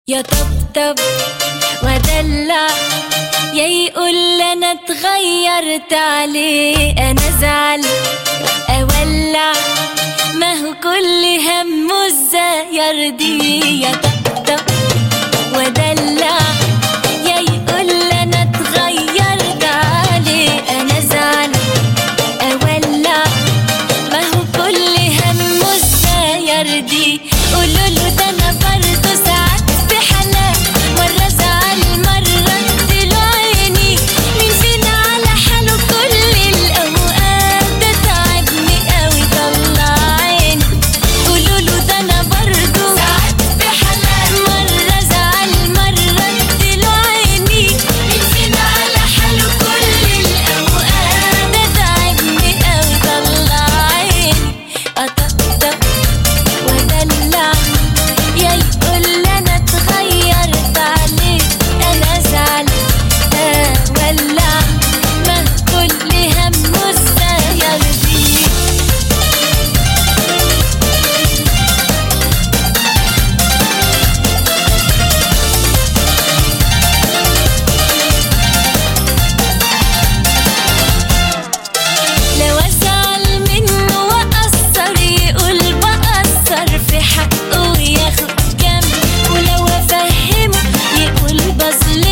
يا طبطب ودلع يا يقول انا اتغيرت عليه انا ازعل اولع ما هو كل همه ازاي يرضيه يا طبطب ودلع يا يقول انا اتغيرت عليه انا ازعل اولع ما هو كل همه ازاي يرضيه قولوا له ده انا برضه ساعات في حالات مره ازعل مره اديله عيني مين فينا على حاله كل الاوقات ده تعبني قوي طلع عيني قولوا له ده انا برضه ساعات في حالات مره ازعل مره اديله عيني مين فينا على حاله كل الاوقات ده تعبني قوي طلع عيني اطقطق ودلع يا يقول انا اتغيرت عليه انا ازعل اولع ما كل همه ازاي يرضيه لو ازعل منه واقصر يقول بقصر في حقه وياخد كام ولو افهمه يقول بظلمه